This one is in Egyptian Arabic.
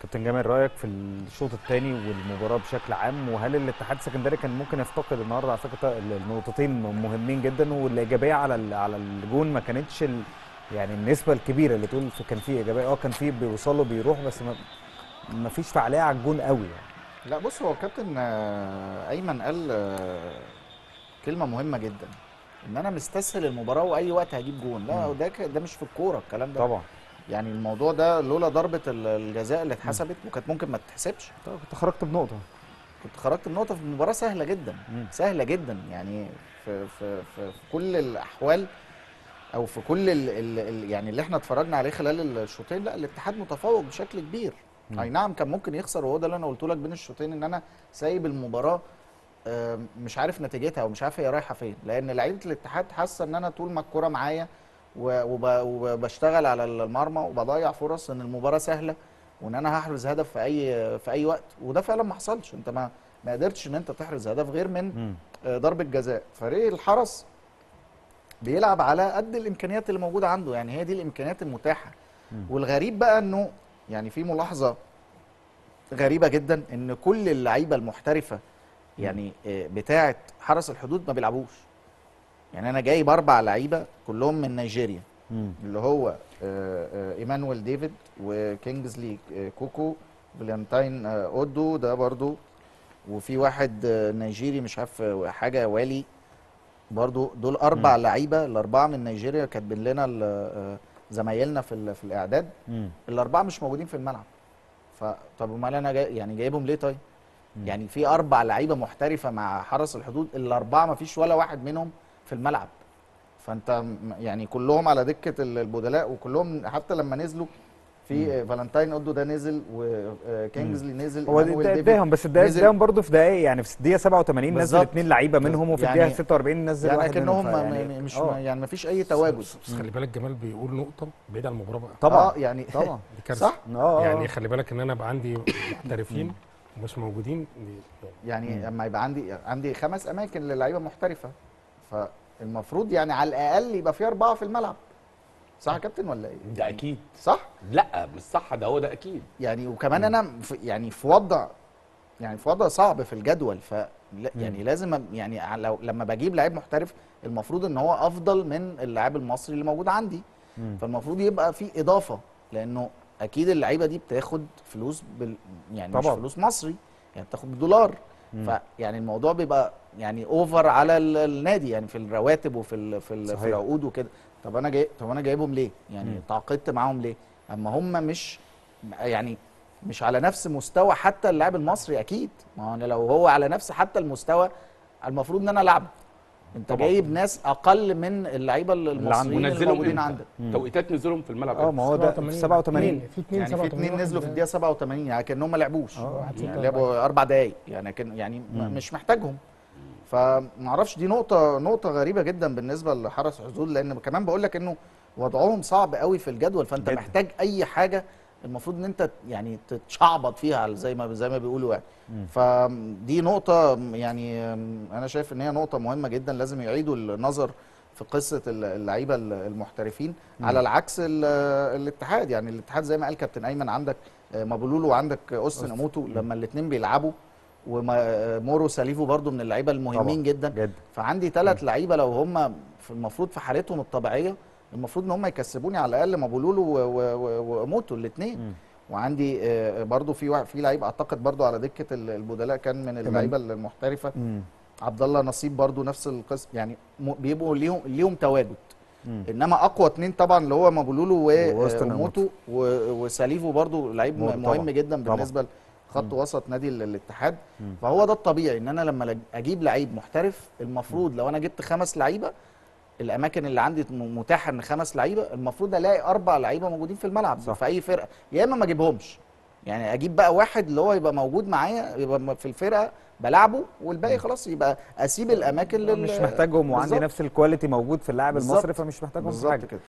كابتن جامل رايك في الشوط الثاني والمباراه بشكل عام وهل الاتحاد السكندري كان ممكن يفتقد النهارده على فكره النقطتين مهمين جدا والايجابيه على ال- على الجون ما كانتش ال يعني النسبه الكبيره اللي تقول في كان في ايجابيه اه كان في بيوصلوا بيروح بس ما ما فيش فعاليه على الجون قوي يعني لا بص هو كابتن آه، ايمن قال آه، كلمه مهمه جدا ان انا مستسهل المباراه واي وقت هجيب جون لا مم. ده ك- ده مش في الكوره الكلام ده طبعا يعني الموضوع ده لولا ضربه ال- الجزاء اللي اتحسبت وكانت ممكن ما تتحسبش طب كنت خرجت بنقطه كنت خرجت بنقطه في مباراه سهله جدا مم. سهله جدا يعني في في في, في كل الاحوال او في كل ال ال ال يعني اللي احنا اتفرجنا عليه خلال الشوطين لا الاتحاد متفوق بشكل كبير مم. اي نعم كان ممكن يخسر وهو ده اللي انا قلته لك بين الشوطين ان انا سايب المباراه آه، مش عارف نتيجتها ومش عارف هي رايحه فين لان لعيبه الاتحاد حاسه ان انا طول ما الكوره معايا و- وب- وبشتغل على المرمى وبضيع فرص ان المباراه سهله وان انا هحرز هدف في اي في اي وقت وده فعلا ما حصلش انت ما ما قدرتش ان انت تحرز هدف غير من مم. آه، ضربه جزاء فريق الحرس بيلعب على قد الامكانيات اللي موجوده عنده يعني هي دي الامكانيات المتاحه مم. والغريب بقى انه يعني في ملاحظه غريبه جدا ان كل اللعيبه المحترفه يعني آه، بتاعه حرس الحدود ما بيلعبوش يعني انا جايب اربع لعيبه كلهم من نيجيريا مم. اللي هو آه، آه، ايمانويل ديفيد وكينجزلي آه، كوكو فالنتاين آه، اودو ده برضو وفي واحد آه، نيجيري مش عارف آه، حاجه والي برضو دول اربع لعيبه الاربعه من نيجيريا كاتبين لنا ال- آه، زمايلنا في ال- في الاعداد مم. الاربعه مش موجودين في الملعب فطب امال انا جاي يعني جايبهم ليه طيب مم. يعني في اربع لعيبه محترفه مع حرس الحدود الاربعه ما فيش ولا واحد منهم في الملعب فانت م- يعني كلهم على دكه ال- البدلاء وكلهم حتى لما نزلوا في آه، فالنتاين اودو ده نزل وكينجزلي نزل هو إيمانويل ده- ديفيد اداهم بس ده نزل. اداهم برضه في دقايق يعني في الدقيقه 87 نزل بالظبط. اثنين لعيبه منهم وفي يعني- الدقيقه 46 نزل يعني واحد كانهم منهم ما- فيعني- ما- مش آه. يعني ما فيش اي تواجد بس بس خلي بالك جمال بيقول نقطه بعيد عن المباراه بقى طبعا آه يعني طبعا دي كارثه صح اه يعني يعني خلي بالك ان انا بقى عندي محترفين ومش موجودين دي- يعني لما يبقى عندي عندي خمس اماكن للعيبه محترفه فالمفروض يعني على الاقل يبقى في اربعه في الملعب صح يا كابتن ولا ايه؟ ده اكيد صح؟ لا مش صح ده هو ده اكيد يعني وكمان انا في يعني في وضع يعني في وضع صعب في الجدول ف يعني لازم أ- يعني ع- لو لما بجيب لعيب محترف المفروض ان هو افضل من اللاعب المصري اللي موجود عندي مم. فالمفروض يبقى في اضافه لانه اكيد اللعيبه دي بتاخد فلوس بال يعني طبعا. مش فلوس مصري يعني بتاخد بالدولار مم. فيعني الموضوع بيبقى يعني اوفر على ال- النادي يعني في الرواتب وفي ال في, ال صحيح. في العقود وكده طب انا جاي طب انا جايبهم ليه يعني مم. تعاقدت معاهم ليه اما هم مش يعني مش على نفس مستوى حتى اللاعب المصري اكيد ما هو أنا لو هو على نفس حتى المستوى المفروض ان انا العبه انت طبعا. جايب ناس اقل من اللعيبه المصريين اللي ونزلهم موجودين امتى؟ عندك مم. توقيتات نزولهم في الملعب اه ما هو ده في 87 في اثنين يعني في اثنين نزلوا في الدقيقه 87 يعني كانهم ما لعبوش اه واحد يعني ستة لعبوا اربع دقايق يعني كان يعني م- مم. مش محتاجهم فمعرفش دي نقطه نقطه غريبه جدا بالنسبه لحرس حدود لان كمان بقول لك انه وضعهم صعب قوي في الجدول فانت جدا. محتاج اي حاجه المفروض ان انت يعني تتشعبط فيها على- زي ما زي ما بيقولوا يعني مم. فدي نقطه يعني انا شايف ان هي نقطه مهمه جدا لازم يعيدوا النظر في قصه اللعيبه المحترفين مم. على العكس ال- الاتحاد يعني الاتحاد زي ما قال كابتن ايمن عندك مابولولو وعندك اوستن أوستن. اموتو لما الاثنين بيلعبوا ومورو ساليفو برضو من اللعيبه المهمين طبعا. جدا جدا فعندي ثلاث لعيبه لو هم في المفروض في حالتهم الطبيعيه المفروض ان هم يكسبوني على الاقل مابولولو و- و- و- واموتو الاثنين مم. وعندي آه، برضو في واحد- في لعيب اعتقد برضو على دكه ال- البدلاء كان من اللعيبه المحترفه مم. عبد الله نصيب برضو نفس القسم يعني م- بيبقوا ليهم ليهم تواجد مم. انما اقوى اتنين طبعا اللي هو مابولولو ووستن وموتو وساليفو برضو لعيب موتو مهم طبعا. جدا طبعا. بالنسبه لخط وسط نادي ال- الاتحاد مم. فهو ده الطبيعي ان انا لما لج- اجيب لعيب محترف المفروض لو انا جبت خمس لعيبه الاماكن اللي عندي م- متاحه ان خمس لعيبه المفروض الاقي اربع لعيبه موجودين في الملعب صح. في اي فرقه يا اما ما اجيبهمش يعني اجيب بقى واحد اللي هو يبقى موجود معايا يبقى م- في الفرقه بلعبه والباقي خلاص يبقى اسيب الاماكن لل مش محتاجهم وعندي بالظبط. نفس الكواليتي موجود في اللاعب بالظبط. المصري فمش محتاجهم في بالظبط حاجه كده